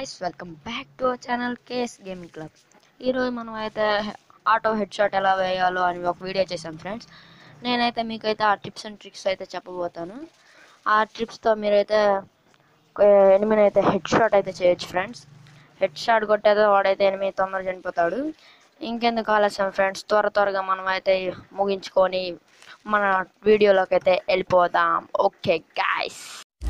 guys welcome back to our channel KS gaming club ఈరోజు మనం అయితే ఆటో హెడ్ షాట్ ఎలా వేయాలో అని ఒక వీడియో చేశాం ఫ్రెండ్స్ నేనైతే మీకైతే ఆ టిప్స్ అండ్ ట్రిక్స్ అయితే చెప్పబోతాను ఆ ట్రిప్స్తో మీరైతే ఎనిమిది అయితే హెడ్ షాట్ అయితే చేయొచ్చు ఫ్రెండ్స్ హెడ్ షాట్ కొట్టేదో వాడైతే ఎనిమిది తొందర చనిపోతాడు ఇంకెందుకు ఆలస్యం ఫ్రెండ్స్ త్వర త్వరగా మనం అయితే ముగించుకొని మన వీడియోలోకి అయితే వెళ్ళిపోదాం okay guys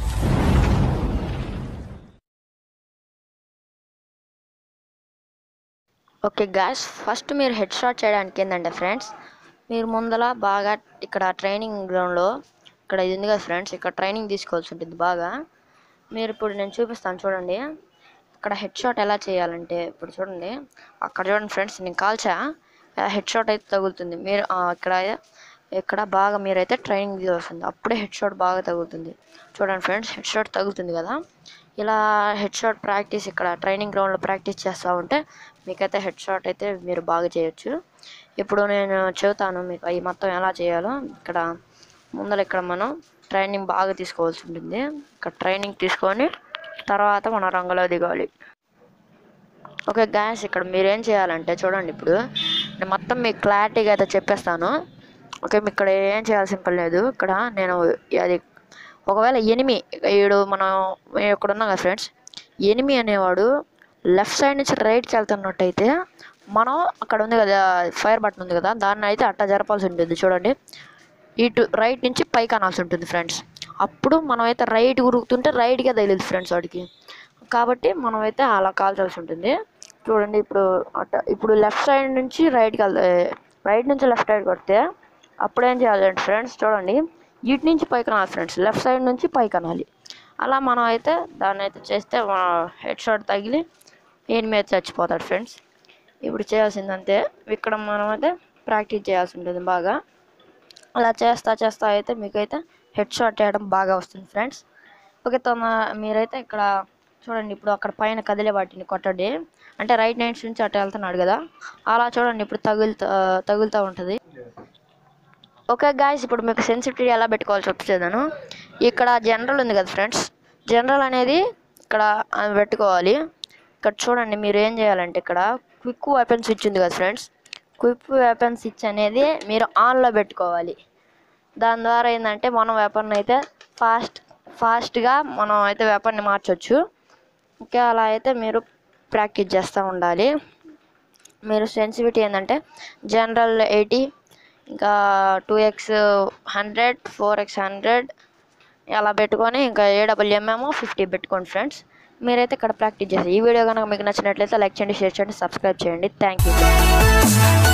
okay guys first మీరు హెడ్ షాట్ చేయడానికి ఏంటంటే ఫ్రెండ్స్ మీరు ముందల బాగా ఇక్కడ ట్రైనింగ్ గ్రౌండ్లో ఇక్కడ ఇది ఉంది కదా ఫ్రెండ్స్ ఇక్కడ ట్రైనింగ్ తీసుకోవాల్సి ఉంటుంది బాగా మీరు ఇప్పుడు నేను చూపిస్తాను చూడండి ఇక్కడ హెడ్ షాట్ ఎలా చేయాలంటే ఇప్పుడు చూడండి అక్కడ చూడండి ఫ్రెండ్స్ నేను కాల్చా హెడ్ షాట్ అయితే తగులుతుంది మీరు ఆ, ఇక్కడ ఇక్కడ బాగా మీరైతే ట్రైనింగ్ తీసుకోవాల్సింది అప్పుడే హెడ్ షాట్ బాగా తగులుతుంది చూడండి ఫ్రెండ్స్ హెడ్ షాట్ తగులుతుంది కదా ఇలా హెడ్ షాట్ ప్రాక్టీస్ ఇక్కడ ట్రైనింగ్ గ్రౌండ్లో ప్రాక్టీస్ చేస్తూ ఉంటే మీకైతే హెడ్ షాట్ అయితే మీరు బాగా చేయొచ్చు ఇప్పుడు నేను చెబుతాను మీకు అవి మొత్తం ఎలా చేయాలో ఇక్కడ ముందర ఇక్కడ మనం ట్రైనింగ్ బాగా తీసుకోవాల్సి ఉంటుంది ఇక్కడ ట్రైనింగ్ తీసుకొని తర్వాత మనం రంగంలో దిగాలి ఓకే గ్యాస్ ఇక్కడ మీరు ఏం చేయాలంటే చూడండి ఇప్పుడు నేను మొత్తం మీకు క్లారిటీగా అయితే చెప్పేస్తాను ఓకే మీకు ఇక్కడ ఏం చేయాల్సిన పని లేదు ఇక్కడ నేను అది ఒకవేళ ఎనిమి ఈడు మనం ఇక్కడ ఉన్నాం కదా ఫ్రెండ్స్ ఎనిమి అనేవాడు లెఫ్ట్ సైడ్ నుంచి రైట్కి వెళ్తున్నట్టయితే మనం అక్కడ ఉంది కదా ఫైర్ బటన్ ఉంది కదా దాన్ని అయితే అట్టా జరపాల్సి ఉంటుంది చూడండి ఇటు రైట్ నుంచి పైకి అనాల్సి ఉంటుంది ఫ్రెండ్స్ అప్పుడు మనం అయితే రైట్ ఉరుకుతుంటే రైట్గా తగిలింది ఫ్రెండ్స్ వాడికి కాబట్టి మనం అయితే అలా కాల్చాల్సి ఉంటుంది చూడండి ఇప్పుడు అట్ట ఇప్పుడు లెఫ్ట్ సైడ్ నుంచి రైట్కి వెళ్తే రైట్ నుంచి లెఫ్ట్ సైడ్ కొడితే అప్పుడు ఏం చేయాలంటే ఫ్రెండ్స్ చూడండి ఇటు నుంచి పైకి అనాలి ఫ్రెండ్స్ లెఫ్ట్ సైడ్ నుంచి పైకి అనాలి అలా మనం అయితే దాన్ని అయితే చేస్తే హెడ్ షాట్ తగిలి ఎనిమిది అయితే చచ్చిపోతాడు ఫ్రెండ్స్ ఇప్పుడు చేయాల్సిందంతే ఇక్కడ మనం అయితే ప్రాక్టీస్ చేయాల్సి ఉంటుంది బాగా అలా చేస్తా చేస్తా అయితే మీకైతే హెడ్ షాట్ వేయడం బాగా వస్తుంది ఫ్రెండ్స్ ఓకే తమ మీరైతే ఇక్కడ చూడండి ఇప్పుడు అక్కడ పైన కదిలే వాటిని కొట్టండి అంటే రైట్ నైట్స్ నుంచి అటు వెళ్తున్నాడు కదా అలా చూడండి ఇప్పుడు తగులుతా తగులుతూ ఉంటుంది ఓకే గాయస్ ఇప్పుడు మీకు సెన్సిటివిటీ ఎలా పెట్టుకోవాలో చెప్తాను ఇక్కడ జనరల్ ఉంది కదా ఫ్రెండ్స్ జనరల్ అనేది ఇక్కడ ఆ, పెట్టుకోవాలి ఇక్కడ చూడండి మీరు ఏం చేయాలంటే ఇక్కడ క్విక్ వెపన్ స్విచ్ ఉంది కదా ఫ్రెండ్స్ క్విక్ వెపన్ స్విచ్ అనేది మీరు ఆన్లో పెట్టుకోవాలి దాని ద్వారా ఏంటంటే మనం వెపన్ అయితే ఫాస్ట్ ఫాస్ట్గా మనం అయితే వెపన్ని మార్చొచ్చు ఓకే అలా అయితే మీరు ప్రాక్టీస్ చేస్తూ ఉండాలి మీరు సెన్సిటివిటీ ఏంటంటే జనరల్ ఎయిటీ ఇంకా two X hundred four X hundred అలా పెట్టుకొని ఇంకా ఏడబ్ల్యూఎంఏమో ఫిఫ్టీ పెట్టుకోండి ఫ్రెండ్స్ మీరైతే ఇక్కడ ప్రాక్టీస్ చేసి ఈ వీడియో కనుక మీకు నచ్చినట్లయితే లైక్ చేయండి షేర్ చేయండి సబ్స్క్రైబ్ చేయండి థ్యాంక్ యూ